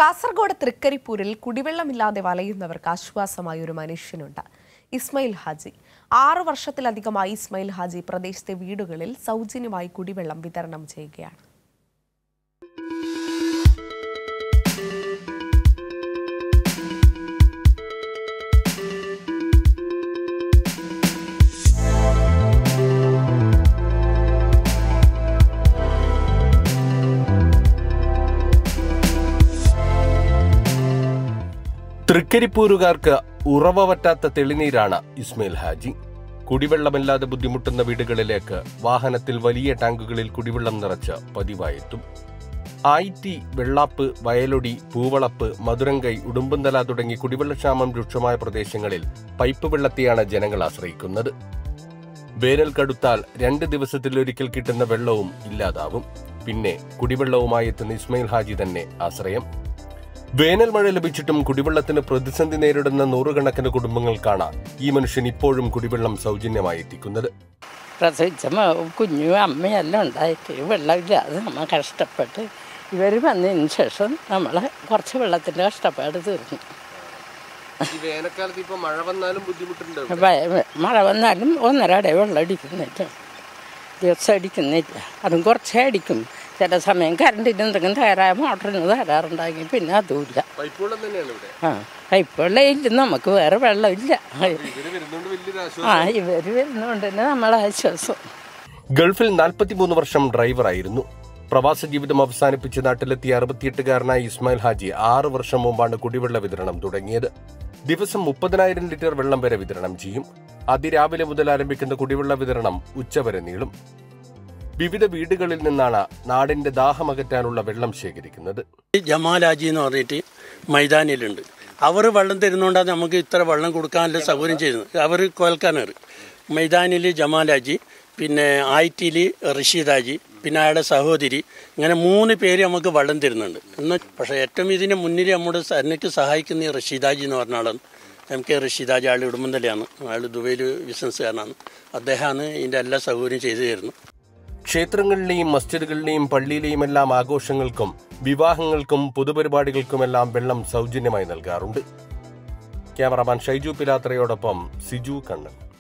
കാസർഗോഡ് തൃക്കരിപ്പൂരിൽ കുടിവെള്ളമില്ലാതെ വലയുന്നവർക്ക് ആശ്വാസമായ ഒരു മനുഷ്യനുണ്ട് ഇസ്മയിൽ ഹാജി ആറു വർഷത്തിലധികമായി ഇസ്മയിൽ ഹാജി പ്രദേശത്തെ വീടുകളിൽ സൗജന്യമായി കുടിവെള്ളം വിതരണം ചെയ്യുകയാണ് തൃക്കരിപ്പൂരുകാർക്ക് ഉറവ പറ്റാത്ത തെളിനീരാണ് ഇസ്മയിൽ ഹാജി കുടിവെള്ളമില്ലാതെ ബുദ്ധിമുട്ടുന്ന വീടുകളിലേക്ക് വാഹനത്തിൽ വലിയ ടാങ്കുകളിൽ കുടിവെള്ളം നിറച്ച് പതിവായെത്തും ആയിറ്റി വെള്ളാപ്പ് വയലൊടി പൂവളപ്പ് മധുരങ്കൈ ഉടുമ്പന്തല തുടങ്ങി കുടിവെള്ളക്ഷാമം രൂക്ഷമായ പ്രദേശങ്ങളിൽ പൈപ്പ് വെള്ളത്തെയാണ് ജനങ്ങൾ ആശ്രയിക്കുന്നത് വേനൽ കടുത്താൽ രണ്ട് ദിവസത്തിലൊരിക്കൽ കിട്ടുന്ന വെള്ളവും ഇല്ലാതാവും പിന്നെ കുടിവെള്ളവുമായി എത്തുന്ന ഇസ്മയിൽ ഹാജി തന്നെ ആശ്രയം വേനൽ മഴ ലഭിച്ചിട്ടും കുടിവെള്ളത്തിന് പ്രതിസന്ധി നേരിടുന്ന നൂറുകണക്കിന് കുടുംബങ്ങൾക്കാണ് ഈ മനുഷ്യൻ ഇപ്പോഴും കുടിവെള്ളം സൗജന്യമായി എത്തിക്കുന്നത് പ്രസവിച്ച മ- കുഞ്ഞും അമ്മയെല്ലാം ഉണ്ടായിട്ട് വെള്ളമില്ലാതെ നമ്മൾ കഷ്ടപ്പെട്ട് ഇവർ വന്നതിന് ശേഷം നമ്മൾ കുറച്ച് വെള്ളത്തിൻ്റെ കഷ്ടപ്പാട് തീർന്നു ഈ വേനൽക്കാലത്ത് ഇപ്പൊ മഴ വന്നാലും ബുദ്ധിമുട്ടുണ്ട് വ- മഴ വന്നാലും ഒന്നരടെ വെള്ളം അടിക്കുന്നില്ല ദിവസം അടിക്കുന്നില്ല അതും കുറച്ചേ അടിക്കും ചില സമയം കറണ്ടിന് എന്തെങ്കിലും തയ്യാറായ മോട്ടറിന് തരാറുണ്ടാക്കി പിന്നെ അതുമില്ല പൈപ്പ് വെള്ളം തന്നെയാണ് ഇവിടെ ആ പൈപ്പ് വെള്ളം ഇല്ല നമുക്ക് വേറെ വെള്ളമില്ല ഇവര് വരുന്നോണ്ട് വലിയൊരു ആ ഇവർ വരുന്നതുകൊണ്ട് തന്നെ നമ്മളെ ആശ്വാസം ഗൾഫിൽ 43 വർഷം ഡ്രൈവറായിരുന്നു പ്രവാസ ജീവിതം അവസാനിപ്പിച്ച് നാട്ടിലെത്തിയ അറുപത്തിയെട്ടുകാരനായ ഇസ്മായിൽ ഹാജി ആറ് വർഷം മുമ്പാണ് കുടിവെള്ള വിതരണം തുടങ്ങിയത് ദിവസം മുപ്പതിനായിരം ലിറ്റർ വെള്ളം വരെ വിതരണം ചെയ്യും അതിരാവിലെ മുതൽ ആരംഭിക്കുന്ന കുടിവെള്ള വിതരണം ഉച്ചവരെ നീളും വിവിധ വീടുകളിൽ നിന്നാണ് നാടിന്റെ ദാഹമകറ്റാനുള്ള വെള്ളം ശേഖരിക്കുന്നത് ജമാലാജി എന്ന് പറഞ്ഞിട്ട് മൈതാനിയിലുണ്ട് അവർ വെള്ളം തരുന്നതുകൊണ്ടാണ് നമുക്ക് ഇത്ര വെള്ളം കൊടുക്കാനുള്ള സൗകര്യം ചെയ്യുന്നത് അവർ കോൽക്കാനർ മൈതാനിൽ ജമാലാജി പിന്നെ ആയിറ്റിയിൽ റഷീദാജി പിന്നെ അയാളുടെ സഹോദരി ഇങ്ങനെ മൂന്ന് പേര് നമുക്ക് വെള്ളം തരുന്നുണ്ട് എന്ന് പക്ഷേ ഏറ്റവും ഇതിന് മുന്നിൽ നമ്മുടെ എനിക്ക് സഹായിക്കുന്ന ഈ റഷീദാജി എന്ന് പറഞ്ഞ ആളാണ് എം കെ റഷീദാജി ആൾ ഉടുമ്പന്തലയാണ് അയാൾ ദുബൈയിൽ ബിസിനസ്സുകാരനാണ് അദ്ദേഹമാണ് ഇതിൻ്റെ എല്ലാ സൗകര്യം ചെയ്തു തരുന്നത് ക്ഷേത്രങ്ങളിലെയും മസ്ജിദുകളിലെയും പള്ളിയിലെയും എല്ലാം ആഘോഷങ്ങൾക്കും വിവാഹങ്ങൾക്കും പൊതുപരിപാടികൾക്കുമെല്ലാം വെള്ളം സൗജന്യമായി നൽകാറുണ്ട് ക്യാമറാമാൻ ഷൈജു പിലാത്രയോടൊപ്പം സിജു കണ്ണൻ